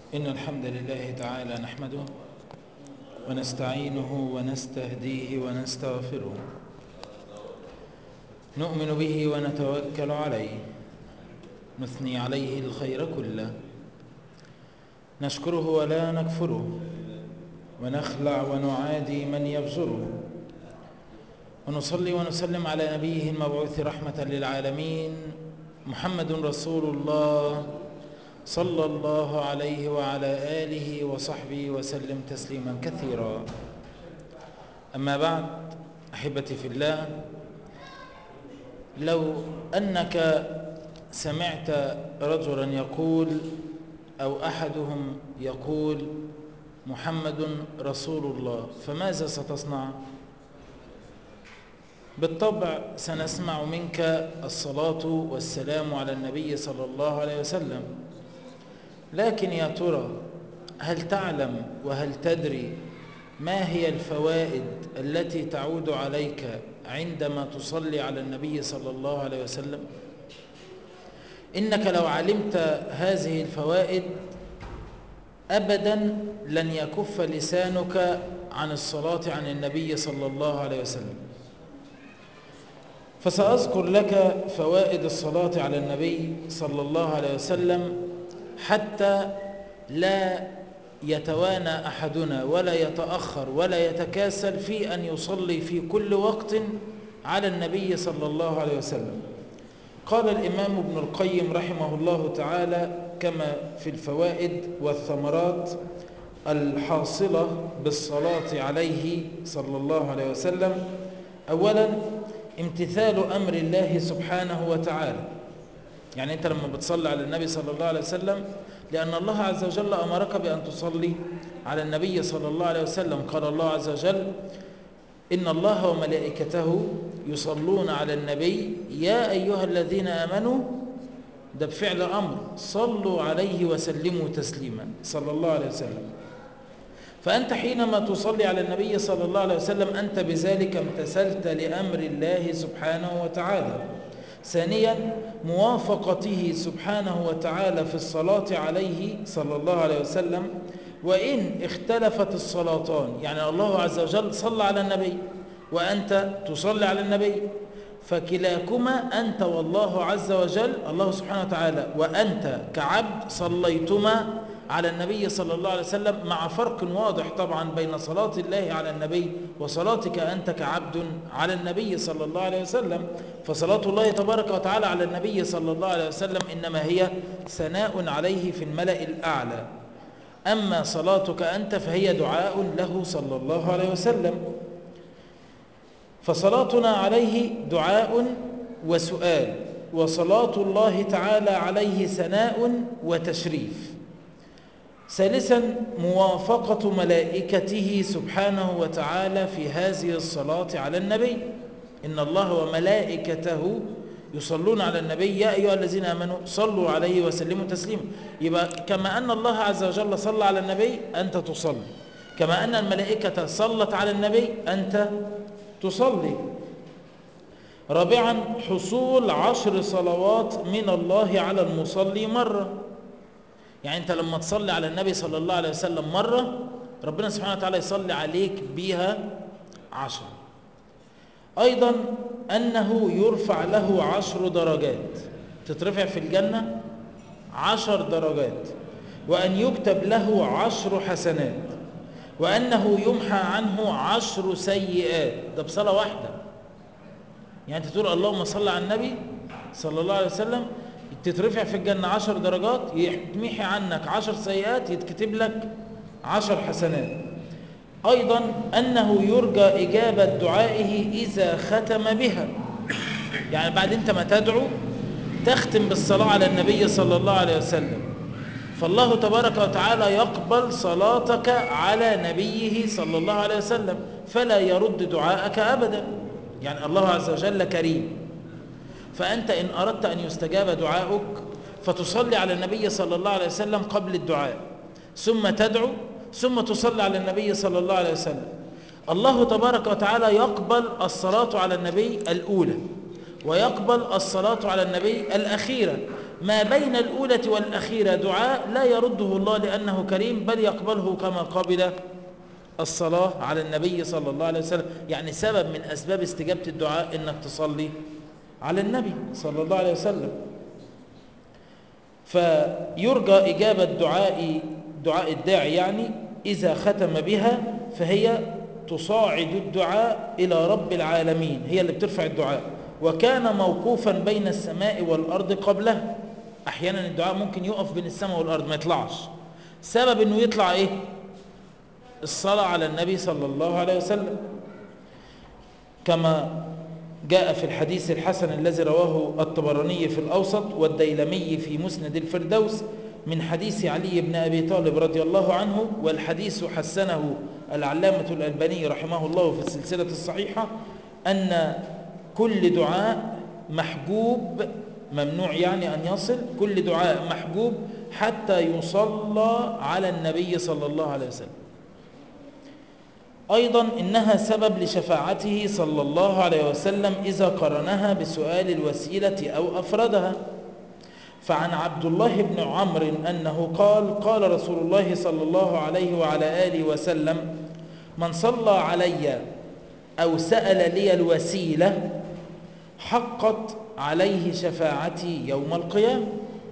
إن الحمد لله تعالى نحمده ونستعينه ونستهديه ونستغفره نؤمن به ونتوكل عليه نثني عليه الخير كله نشكره ولا نكفره ونخلع ونعادي من يفجره ونصلي ونسلم على نبيه المبعوث رحمة للعالمين محمد رسول الله صلى الله عليه وعلى آله وصحبه وسلم تسليما كثيرا أما بعد أحبتي في الله لو أنك سمعت رجلا يقول أو أحدهم يقول محمد رسول الله فماذا ستصنع؟ بالطبع سنسمع منك الصلاة والسلام على النبي صلى الله عليه وسلم لكن يا ترى هل تعلم وهل تدري ما هي الفوائد التي تعود عليك عندما تصلي على النبي صلى الله عليه وسلم إنك لو علمت هذه الفوائد أبدا لن يكف لسانك عن الصلاة عن النبي صلى الله عليه وسلم فسأذكر لك فوائد الصلاة على النبي صلى الله عليه وسلم حتى لا يتوانى أحدنا ولا يتأخر ولا يتكاسل في أن يصلي في كل وقت على النبي صلى الله عليه وسلم قال الإمام ابن القيم رحمه الله تعالى كما في الفوائد والثمرات الحاصلة بالصلاة عليه صلى الله عليه وسلم أولا امتثال أمر الله سبحانه وتعالى يعني أنت لما بتصلي على النبي صلى الله عليه وسلم لأن الله عز وجل أمرك بأن تصلي على النبي صلى الله عليه وسلم قال الله عز وجل إن الله وملائكته يصلون على النبي يا أيها الذين آمنوا ده بفعل أمر صلوا عليه وسلموا تسليما صلى الله عليه وسلم فأنت حينما تصلي على النبي صلى الله عليه وسلم أنت بذلك امتثلت لأمر الله سبحانه وتعالى ثانيا موافقته سبحانه وتعالى في الصلاة عليه صلى الله عليه وسلم وإن اختلفت الصلاتان يعني الله عز وجل صلى على النبي وأنت تصلي على النبي فكلاكما أنت والله عز وجل الله سبحانه وتعالى وأنت كعبد صليتما على النبي صلى الله عليه وسلم مع فرق واضح طبعا بين صلاة الله على النبي وصلاتك أنت كعبد على النبي صلى الله عليه وسلم فصلاة الله تبارك وتعالى على النبي صلى الله عليه وسلم إنما هي ثناء عليه في الملأ الأعلى أما صلاتك أنت فهي دعاء له صلى الله عليه وسلم فصلاتنا عليه دعاء وسؤال وصلاة الله تعالى عليه ثناء وتشريف ثالثا موافقة ملائكته سبحانه وتعالى في هذه الصلاة على النبي إن الله وملائكته يصلون على النبي يا أيها الذين آمنوا صلوا عليه وسلموا تسليما يبقى كما أن الله عز وجل صلى على النبي أنت تصلي كما أن الملائكة صلت على النبي أنت تصلي رابعا حصول عشر صلوات من الله على المصلي مرة يعني أنت لما تصلي على النبي صلى الله عليه وسلم مرة ربنا سبحانه وتعالى يصلي عليك بها عشر أيضا أنه يرفع له عشر درجات تترفع في الجنة عشر درجات وأن يكتب له عشر حسنات وأنه يمحى عنه عشر سيئات ده بصلاة واحدة يعني أنت تقول اللهم صل على النبي صلى الله عليه وسلم تترفع في الجنة عشر درجات يتمحي عنك عشر سيئات يتكتب لك عشر حسنات أيضا أنه يرجى إجابة دعائه إذا ختم بها يعني بعد أنت ما تدعو تختم بالصلاة على النبي صلى الله عليه وسلم فالله تبارك وتعالى يقبل صلاتك على نبيه صلى الله عليه وسلم فلا يرد دعاءك أبدا يعني الله عز وجل كريم فأنت إن أردت أن يستجاب دعاؤك فتصلي على النبي صلى الله عليه وسلم قبل الدعاء ثم تدعو ثم تصلي على النبي صلى الله عليه وسلم الله تبارك وتعالى يقبل الصلاة على النبي الأولى ويقبل الصلاة على النبي الأخيرة ما بين الأولى والأخيرة دعاء لا يرده الله لأنه كريم بل يقبله كما قبل الصلاة على النبي صلى الله عليه وسلم يعني سبب من أسباب استجابة الدعاء إنك تصلي على النبي صلى الله عليه وسلم فيرجى إجابة دعاء دعاء الداعي يعني إذا ختم بها فهي تصاعد الدعاء إلى رب العالمين هي اللي بترفع الدعاء وكان موقوفا بين السماء والأرض قبله أحيانا الدعاء ممكن يقف بين السماء والأرض ما يطلعش سبب أنه يطلع إيه الصلاة على النبي صلى الله عليه وسلم كما جاء في الحديث الحسن الذي رواه الطبراني في الأوسط والديلمي في مسند الفردوس من حديث علي بن أبي طالب رضي الله عنه والحديث حسنه العلامة الألباني رحمه الله في السلسلة الصحيحة أن كل دعاء محجوب ممنوع يعني أن يصل كل دعاء محجوب حتى يصلى على النبي صلى الله عليه وسلم أيضا إنها سبب لشفاعته صلى الله عليه وسلم إذا قرنها بسؤال الوسيلة أو أفردها فعن عبد الله بن عمرو أنه قال قال رسول الله صلى الله عليه وعلى آله وسلم من صلى علي أو سأل لي الوسيلة حقت عليه شفاعتي يوم القيامة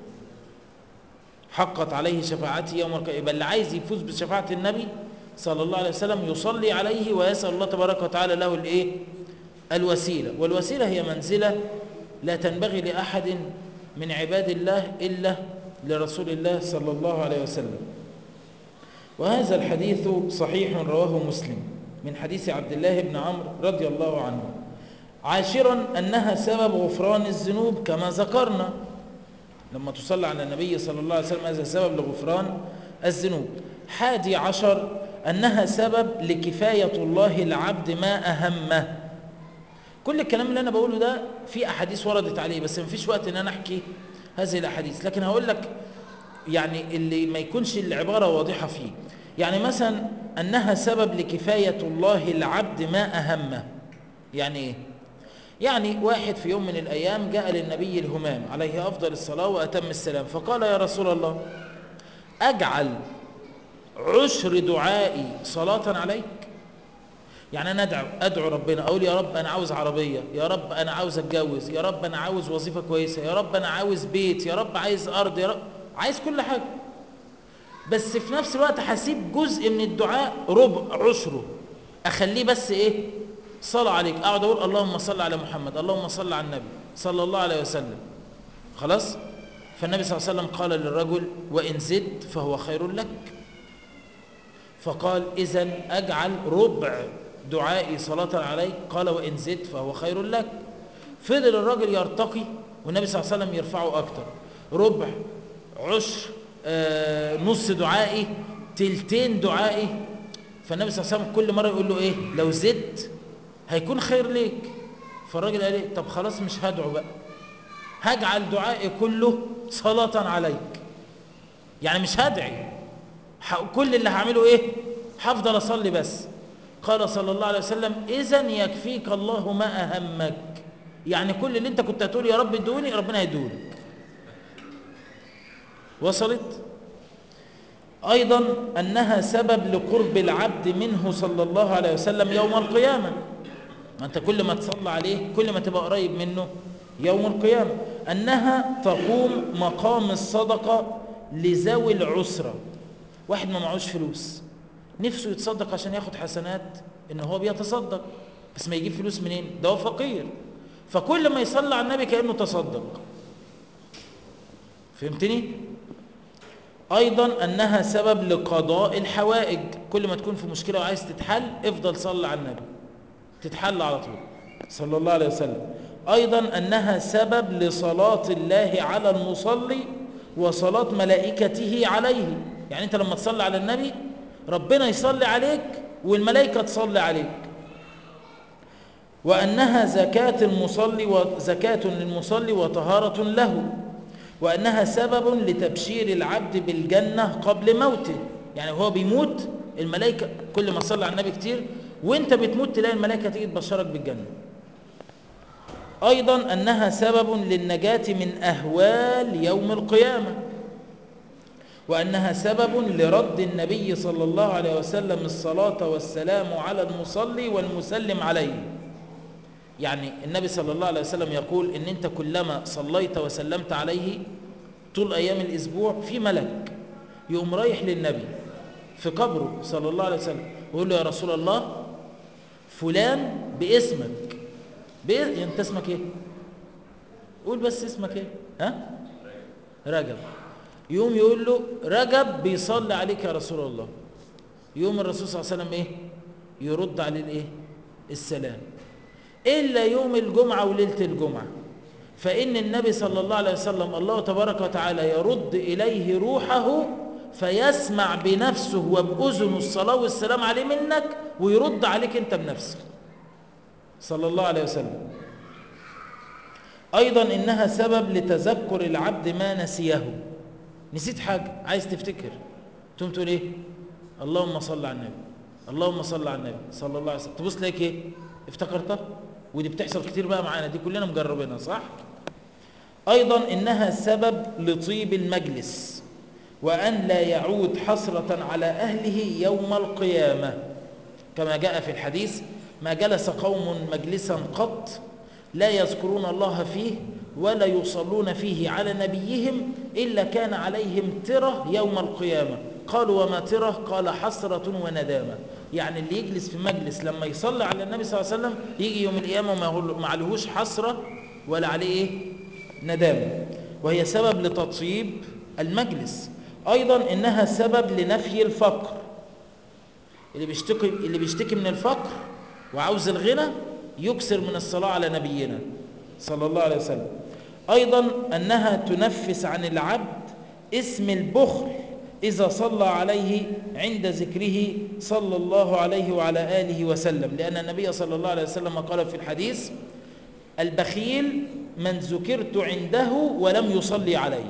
حقت عليه شفاعتي يوم القيامة يبقى اللي عايز يفوز بشفاعة النبي صلى الله عليه وسلم يصلي عليه ويسأل الله تبارك وتعالى له الايه الوسيلة والوسيلة هي منزلة لا تنبغي لأحد من عباد الله إلا لرسول الله صلى الله عليه وسلم وهذا الحديث صحيح رواه مسلم من حديث عبد الله بن عمرو رضي الله عنه عاشرا أنها سبب غفران الذنوب كما ذكرنا لما تصلى على النبي صلى الله عليه وسلم هذا سبب لغفران الذنوب حادي عشر أنها سبب لكفاية الله العبد ما أهمه كل الكلام اللي أنا بقوله ده في أحاديث وردت عليه بس مفيش وقت أن أنا أحكي هذه الأحاديث لكن هقول لك يعني اللي ما يكونش العبارة واضحة فيه يعني مثلا أنها سبب لكفاية الله العبد ما أهمه يعني إيه؟ يعني واحد في يوم من الأيام جاء للنبي الهمام عليه أفضل الصلاة وأتم السلام فقال يا رسول الله أجعل عشر دعائي صلاة عليك يعني أنا أدعو, أدعو ربنا أقول يا رب أنا عاوز عربية يا رب أنا عاوز أتجوز يا رب أنا عاوز وظيفة كويسة يا رب أنا عاوز بيت يا رب عايز أرض يا رب عايز كل حاجة بس في نفس الوقت هسيب جزء من الدعاء ربع عشره أخليه بس إيه صلاة عليك أقعد أقول اللهم صل على محمد اللهم صل على النبي صلى الله عليه وسلم خلاص فالنبي صلى الله عليه وسلم قال للرجل وإن زدت فهو خير لك فقال إذا أجعل ربع دعائي صلاة عليك قال وإن زدت فهو خير لك فضل الراجل يرتقي والنبي صلى الله عليه وسلم يرفعه أكتر ربع عشر آه نص دعائي تلتين دعائي فالنبي صلى الله عليه وسلم كل مرة يقول له إيه لو زدت هيكون خير ليك فالراجل قال إيه طب خلاص مش هدعو بقى هجعل دعائي كله صلاة عليك يعني مش هدعي كل اللي هعمله ايه هفضل اصلي بس قال صلى الله عليه وسلم اذا يكفيك الله ما اهمك يعني كل اللي انت كنت هتقول يا رب ادوني ربنا هيدولك وصلت ايضا انها سبب لقرب العبد منه صلى الله عليه وسلم يوم القيامه ما انت كل ما تصلى عليه كل ما تبقى قريب منه يوم القيامه انها تقوم مقام الصدقه لذوي العسره واحد ما معهوش فلوس نفسه يتصدق عشان ياخد حسنات ان هو بيتصدق بس ما يجيب فلوس منين ده هو فقير فكل ما يصلي على النبي كانه تصدق فهمتني ايضا انها سبب لقضاء الحوائج كل ما تكون في مشكله وعايز تتحل افضل صلي على النبي تتحل على طول صلى الله عليه وسلم ايضا انها سبب لصلاه الله على المصلي وصلاه ملائكته عليه يعني انت لما تصلي على النبي ربنا يصلي عليك والملائكة تصلي عليك وأنها زكاة المصلي وزكاة للمصلي وطهارة له وأنها سبب لتبشير العبد بالجنة قبل موته يعني هو بيموت الملائكة كل ما تصلي على النبي كتير وانت بتموت تلاقي الملائكة تيجي تبشرك بالجنة أيضا أنها سبب للنجاة من أهوال يوم القيامة وأنها سبب لرد النبي صلى الله عليه وسلم الصلاة والسلام على المصلي والمسلم عليه يعني النبي صلى الله عليه وسلم يقول إن أنت كلما صليت وسلمت عليه طول أيام الأسبوع في ملك يقوم رايح للنبي في قبره صلى الله عليه وسلم ويقول له يا رسول الله فلان باسمك بإيه؟ انت اسمك ايه قول بس اسمك ايه ها رجب يقوم يقول له رجب بيصلي عليك يا رسول الله يوم الرسول صلى الله عليه وسلم ايه يرد عليه الايه السلام الا يوم الجمعه وليله الجمعه فان النبي صلى الله عليه وسلم الله تبارك وتعالى يرد اليه روحه فيسمع بنفسه وباذنه الصلاه والسلام عليه منك ويرد عليك انت بنفسك صلى الله عليه وسلم ايضا انها سبب لتذكر العبد ما نسيه نسيت حاجه عايز تفتكر تقوم تقول ايه اللهم صل على النبي اللهم صل على النبي صلى الله عليه وسلم تبص لك ايه افتكرتها ودي بتحصل كتير بقى معانا دي كلنا مجربينها صح ايضا انها سبب لطيب المجلس وان لا يعود حسره على اهله يوم القيامه كما جاء في الحديث ما جلس قوم مجلسا قط لا يذكرون الله فيه ولا يصلون فيه على نبيهم إلا كان عليهم ترة يوم القيامة قالوا وما ترة قال حسرة وندامة يعني اللي يجلس في مجلس لما يصلي على النبي صلى الله عليه وسلم يجي يوم القيامة وما عليهوش حسرة ولا عليه إيه؟ ندامة وهي سبب لتطيب المجلس أيضا إنها سبب لنفي الفقر اللي بيشتكي اللي بيشتكي من الفقر وعاوز الغنى يكسر من الصلاة على نبينا صلى الله عليه وسلم أيضا أنها تنفس عن العبد اسم البخل إذا صلى عليه عند ذكره صلى الله عليه وعلى آله وسلم لأن النبي صلى الله عليه وسلم قال في الحديث البخيل من ذكرت عنده ولم يصلي عليه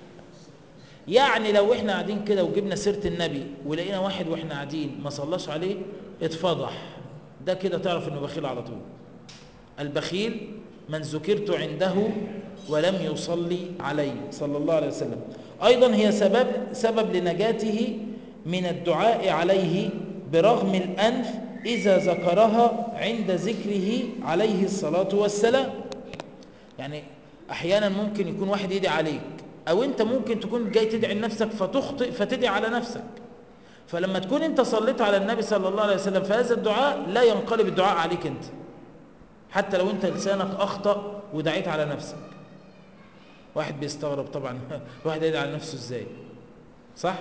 يعني لو احنا قاعدين كده وجبنا سيرة النبي ولقينا واحد واحنا قاعدين ما صلاش عليه اتفضح ده كده تعرف انه بخيل على طول البخيل من ذكرت عنده ولم يصلي عليه صلى الله عليه وسلم ايضا هي سبب سبب لنجاته من الدعاء عليه برغم الانف اذا ذكرها عند ذكره عليه الصلاه والسلام يعني احيانا ممكن يكون واحد يدعي عليك او انت ممكن تكون جاي تدعي لنفسك فتخطئ فتدعي على نفسك فلما تكون انت صليت على النبي صلى الله عليه وسلم فهذا الدعاء لا ينقلب الدعاء عليك انت حتى لو انت لسانك اخطأ ودعيت على نفسك واحد بيستغرب طبعا واحد يدعي على نفسه ازاي صح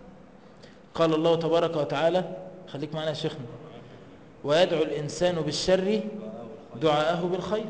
قال الله تبارك وتعالى خليك معنا يا شيخنا ويدعو الانسان بالشر دعاءه بالخير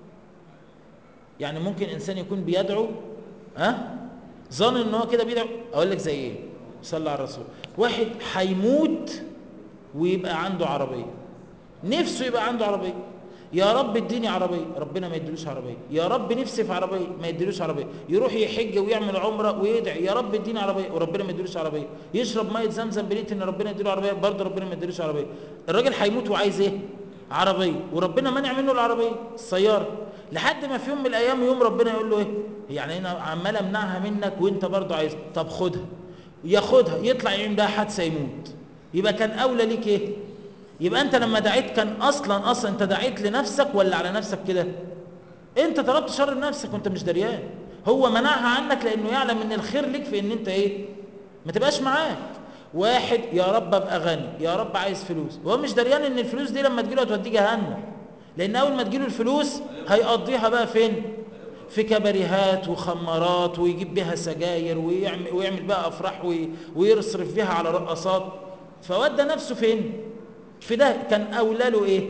يعني ممكن انسان يكون بيدعو ها ظن ان هو كده بيدعو اقول لك زي ايه صلى على الرسول واحد هيموت ويبقى عنده عربيه نفسه يبقى عنده عربيه يا رب اديني عربيه ربنا ما يديلوش عربيه يا رب نفسي في عربيه ما يديلوش عربيه يروح يحج ويعمل عمره ويدعي يا رب اديني عربيه وربنا ما يديلوش عربيه يشرب ميه زمزم بنيه ان ربنا يديله عربيه برضه ربنا ما يديلوش عربيه الراجل هيموت وعايز ايه عربيه وربنا منع منه العربيه السياره لحد ما في يوم من الايام يوم ربنا يقول له ايه يعني انا عمال امنعها منك وانت برضه عايز طب خدها ياخدها يطلع يعمل بها حادثه يموت يبقى كان اولى ليك ايه يبقى انت لما دعيت كان اصلا اصلا انت دعيت لنفسك ولا على نفسك كده انت طلبت شر لنفسك وانت مش دريان هو منعها عنك لانه يعلم ان الخير ليك في ان انت ايه ما تبقاش معاك واحد يا رب ابقى غني يا رب عايز فلوس وهو مش دريان ان الفلوس دي لما تجيله هتوديه جهنم لان اول ما تجيله الفلوس هيقضيها بقى فين في كباريهات وخمارات ويجيب بها سجاير ويعمل, ويعمل بقى افراح ويصرف بها على رقصات فودى نفسه فين في ده كان اولى له ايه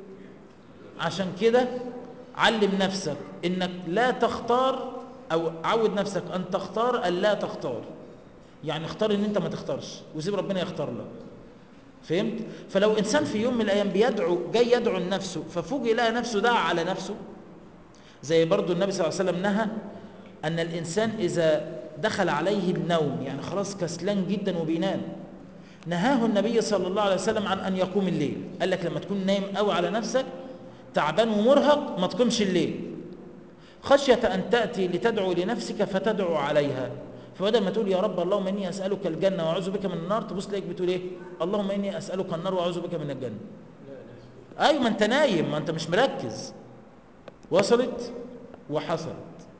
عشان كده علم نفسك انك لا تختار او عود نفسك ان تختار ان لا تختار يعني اختار ان انت ما تختارش وسيب ربنا يختار لك فهمت فلو انسان في يوم من الايام بيدعو جاي يدعو لنفسه ففوجئ لقى نفسه دعا على نفسه زي برضو النبي صلى الله عليه وسلم نهى ان الانسان اذا دخل عليه النوم يعني خلاص كسلان جدا وبينام نهاه النبي صلى الله عليه وسلم عن ان يقوم الليل قال لك لما تكون نايم قوي على نفسك تعبان ومرهق ما تقومش الليل خشية أن تأتي لتدعو لنفسك فتدعو عليها فبدل ما تقول يا رب اللهم إني أسألك الجنة وأعوذ بك من النار تبص تلاقيك بتقول إيه اللهم إني أسألك النار وأعوذ بك من الجنة أيوة ما أنت نايم ما أنت مش مركز وصلت وحصلت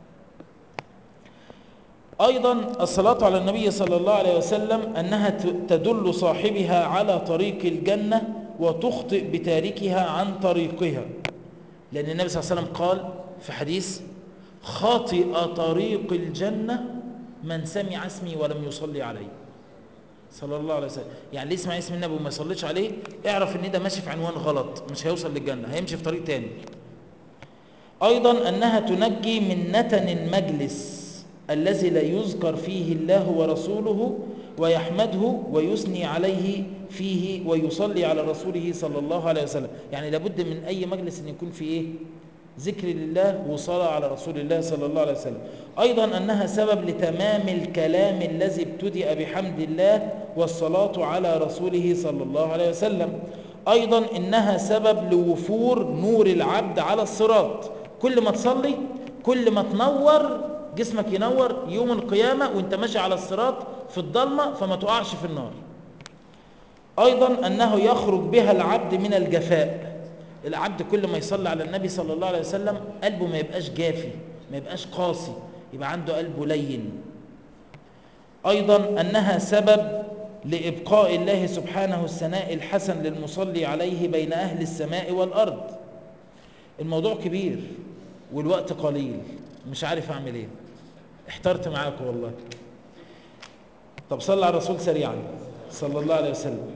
أيضا الصلاة على النبي صلى الله عليه وسلم أنها تدل صاحبها على طريق الجنة وتخطئ بتاركها عن طريقها لأن النبي صلى الله عليه وسلم قال في حديث خاطئ طريق الجنة من سمع اسمي ولم يصلي عليه صلى الله عليه وسلم يعني اللي يسمع اسم النبي وما يصليش عليه اعرف ان ده ماشي في عنوان غلط مش هيوصل للجنة هيمشي في طريق تاني أيضا أنها تنجي من نتن المجلس الذي لا يذكر فيه الله ورسوله ويحمده ويثني عليه فيه ويصلي على رسوله صلى الله عليه وسلم يعني لابد من أي مجلس أن يكون فيه إيه؟ ذكر لله وصلاة على رسول الله صلى الله عليه وسلم أيضا أنها سبب لتمام الكلام الذي ابتدأ بحمد الله والصلاة على رسوله صلى الله عليه وسلم أيضا إنها سبب لوفور نور العبد على الصراط كل ما تصلي كل ما تنور جسمك ينور يوم القيامة وانت ماشي على الصراط في الضلمة فما تقعش في النار أيضا أنه يخرج بها العبد من الجفاء العبد كل ما يصلي على النبي صلى الله عليه وسلم قلبه ما يبقاش جافي ما يبقاش قاسي يبقى عنده قلبه لين أيضا أنها سبب لإبقاء الله سبحانه الثناء الحسن للمصلي عليه بين أهل السماء والأرض الموضوع كبير والوقت قليل مش عارف أعمل إيه احترت معاكم والله طب صلى على الرسول سريعا صلى الله عليه وسلم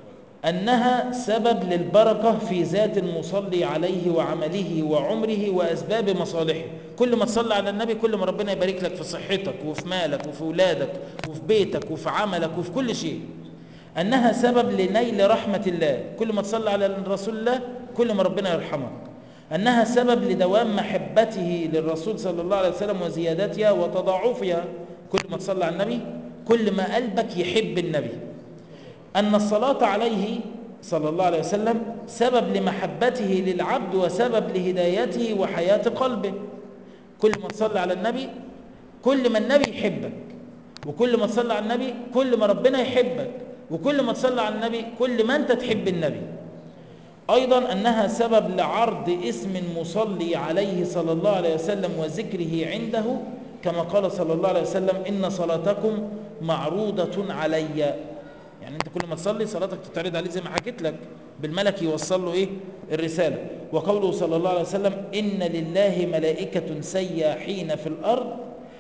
أنها سبب للبركة في ذات المصلي عليه وعمله وعمره وأسباب مصالحه كل ما تصلي على النبي كل ما ربنا يبارك لك في صحتك وفي مالك وفي أولادك وفي بيتك وفي عملك وفي كل شيء أنها سبب لنيل رحمة الله كل ما تصلي على رسول الله كل ما ربنا يرحمك أنها سبب لدوام محبته للرسول صلى الله عليه وسلم وزيادتها وتضاعفها كل ما تصلي على النبي كل ما قلبك يحب النبي أن الصلاة عليه صلى الله عليه وسلم سبب لمحبته للعبد وسبب لهدايته وحياة قلبه كل ما تصلي على النبي كل ما النبي يحبك وكل ما تصلي على النبي كل ما ربنا يحبك وكل ما تصلي على النبي كل ما أنت تحب النبي أيضا أنها سبب لعرض اسم المصلي عليه صلى الله عليه وسلم وذكره عنده كما قال صلى الله عليه وسلم إن صلاتكم معروضة علي يعني انت كل ما تصلي صلاتك تتعرض عليه زي ما حكيت لك بالملك يوصل له ايه الرسالة وقوله صلى الله عليه وسلم إن لله ملائكة سياحين في الأرض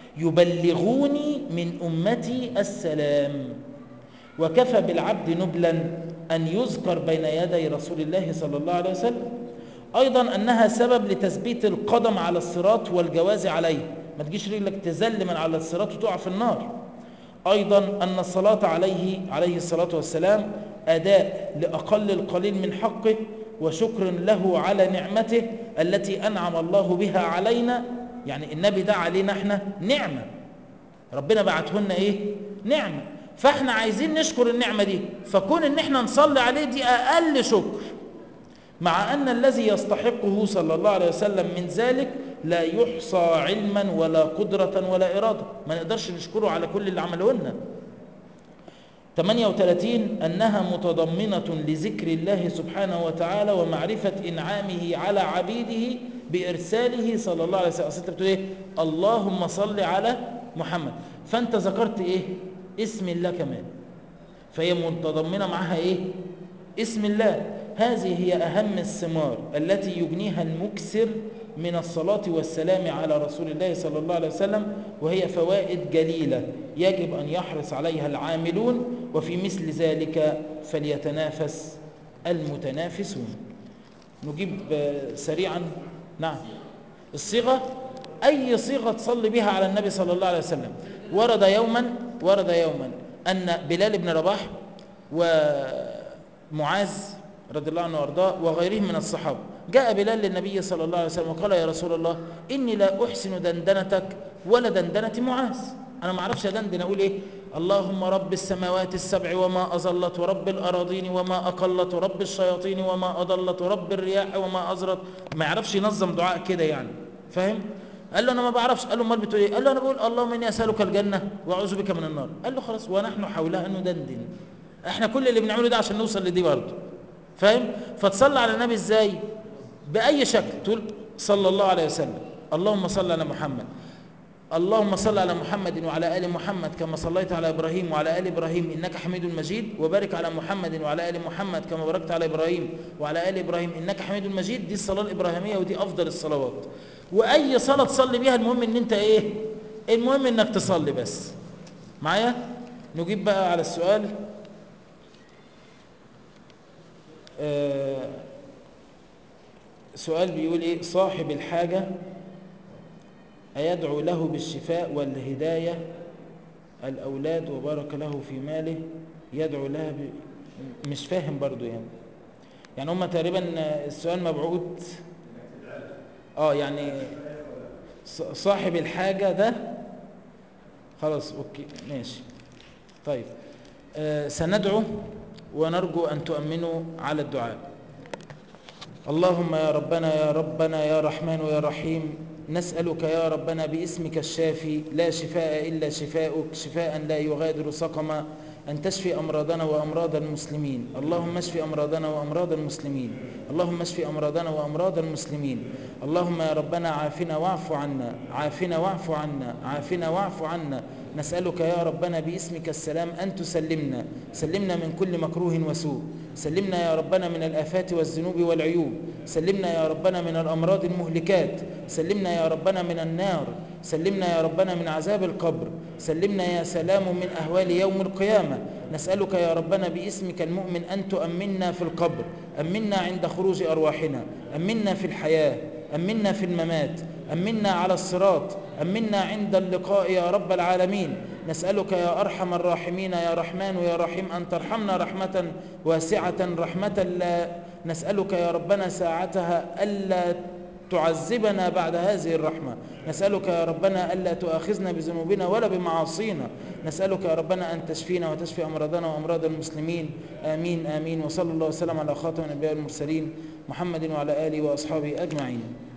يبلغوني من أمتي السلام وكفى بالعبد نبلا أن يذكر بين يدي رسول الله صلى الله عليه وسلم أيضا أنها سبب لتثبيت القدم على الصراط والجواز عليه ما تجيش رجلك تزل من على الصراط وتقع في النار أيضا أن الصلاة عليه عليه الصلاة والسلام أداء لأقل القليل من حقه وشكر له على نعمته التي أنعم الله بها علينا يعني النبي ده علينا احنا نعمة ربنا بعتهن ايه نعمة فاحنا عايزين نشكر النعمة دي فكون ان احنا نصلي عليه دي اقل شكر مع ان الذي يستحقه صلى الله عليه وسلم من ذلك لا يحصى علما ولا قدرة ولا إرادة ما نقدرش نشكره على كل اللي عمله لنا 38 أنها متضمنة لذكر الله سبحانه وتعالى ومعرفة إنعامه على عبيده بإرساله صلى الله عليه وسلم أصل أنت بتقول إيه اللهم صل على محمد فأنت ذكرت إيه اسم الله كمان فهي متضمنة معها إيه اسم الله هذه هي أهم الثمار التي يجنيها المكسر من الصلاة والسلام على رسول الله صلى الله عليه وسلم وهي فوائد جليلة يجب أن يحرص عليها العاملون وفي مثل ذلك فليتنافس المتنافسون نجيب سريعا نعم الصيغة أي صيغة تصلي بها على النبي صلى الله عليه وسلم ورد يوما ورد يوما أن بلال بن رباح ومعاذ رضي الله عنه وارضاه وغيرهم من الصحابة جاء بلال للنبي صلى الله عليه وسلم وقال يا رسول الله إني لا أحسن دندنتك ولا دندنة معاذ انا ما اعرفش ادندن اقول ايه اللهم رب السماوات السبع وما اظلت ورب الاراضين وما اقلت ورب الشياطين وما اضلت ورب الرياح وما ازرت ما يعرفش ينظم دعاء كده يعني فاهم قال له انا ما بعرفش قال له امال بتقول ايه قال له انا بقول اللهم اني اسالك الجنه واعوذ بك من النار قال له خلاص ونحن حولها ندندن احنا كل اللي بنعمله ده عشان نوصل لدي برضه فاهم فتصلي على النبي ازاي باي شكل تقول صلى الله عليه وسلم اللهم صل على محمد اللهم صل على محمد وعلى ال محمد كما صليت على ابراهيم وعلى ال ابراهيم انك حميد مجيد وبارك على محمد وعلى ال محمد كما باركت على ابراهيم وعلى ال ابراهيم انك حميد مجيد دي الصلاه الابراهيميه ودي افضل الصلوات واي صلاه تصلي بيها المهم ان انت ايه المهم انك تصلي بس معايا نجيب بقى على السؤال آه سؤال بيقول ايه صاحب الحاجة أيدعو له بالشفاء والهداية الأولاد وبارك له في ماله يدعو لها ب... مش فاهم برضو يعني يعني هم تقريبا السؤال مبعوث اه يعني صاحب الحاجة ده خلاص اوكي ماشي طيب آه سندعو ونرجو أن تؤمنوا على الدعاء اللهم يا ربنا يا ربنا يا رحمن يا رحيم نسألك يا ربنا باسمك الشافي لا شفاء إلا شفاؤك شفاء لا يغادر سقما أن تشفي أمراضنا وأمراض المسلمين اللهم اشف أمراضنا وأمراض المسلمين اللهم اشف أمراضنا وأمراض المسلمين اللهم يا ربنا عافنا واعف عنا عافنا واعف عنا عافنا واعف عنا نسألك يا ربنا باسمك السلام أن تسلمنا سلمنا من كل مكروه وسوء سلمنا يا ربنا من الآفات والذنوب والعيوب سلمنا يا ربنا من الأمراض المهلكات سلمنا يا ربنا من النار سلمنا يا ربنا من عذاب القبر سلمنا يا سلام من أهوال يوم القيامة نسألك يا ربنا باسمك المؤمن أن تؤمنا في القبر أمنا عند خروج أرواحنا أمنا في الحياة أمنا في الممات أمنا على الصراط أمنا عند اللقاء يا رب العالمين نسألك يا أرحم الراحمين يا رحمن يا رحيم أن ترحمنا رحمة واسعة رحمة لا نسألك يا ربنا ساعتها ألا تعذبنا بعد هذه الرحمة نسألك يا ربنا ألا تؤاخذنا بذنوبنا ولا بمعاصينا نسألك يا ربنا أن تشفينا وتشفي أمراضنا وأمراض المسلمين آمين آمين وصلى الله وسلم على خاتم الأنبياء والمرسلين محمد وعلى آله وأصحابه أجمعين